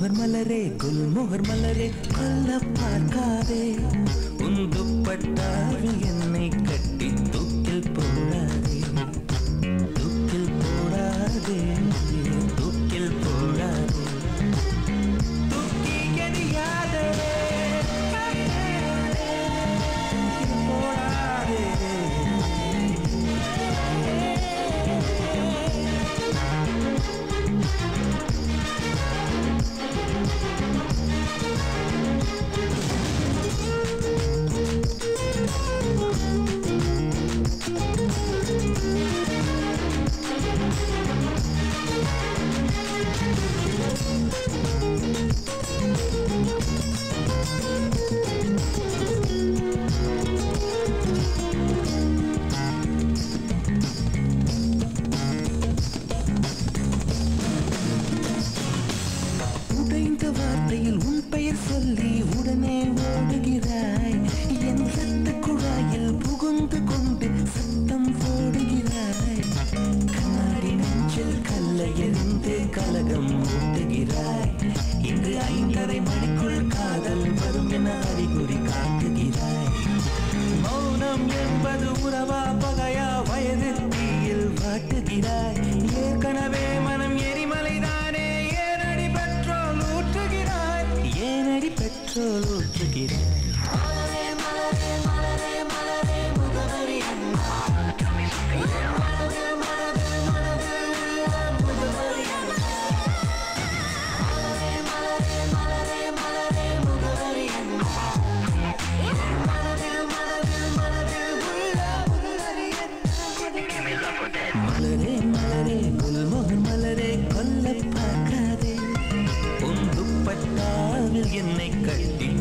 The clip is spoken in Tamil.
குல்முகர் மலரே குல்முகர் மலரே கொல்ல பார்க்காதே உன் துப்பட்டாவில் என்னை கட்டி தூக்கில் போடாதே தூக்கில் போடாதே தூக்கில் போடாதே தூக்கி எறியாதே போடாதே உடைந்த வார்த்தையில் உன் பெயர் சொல்லி உடனே ஓடுகிறாய் என் ரத்த குழாயில் புகுந்து கொண்டு சத்தம் போடுகிறாய் கண்ணாடி நெஞ்சில் கல்லை எறிந்து கலகம் ஊட்டுகிறாய் இன்று ஐந்தரை மணிக்குள் காதல் வரும் என அறிகுறி காட்டுகிறாய் மௌனம் என்பது உறவா பகையா வயது தீயில் வாட்டுகிறாய் ஏற்கனவே மனம் எரிமலைதானே ஏனடி பெட்ரோல் ஊற்றுகிறாய் ஏனடி பெட்ரோல் ஊற்றுகிறாய் மலரே மலரே குல்மோகன் மலரே கொல்ல பார்க்காதே உன் துப்பட்டாவில் என்னை கட்டி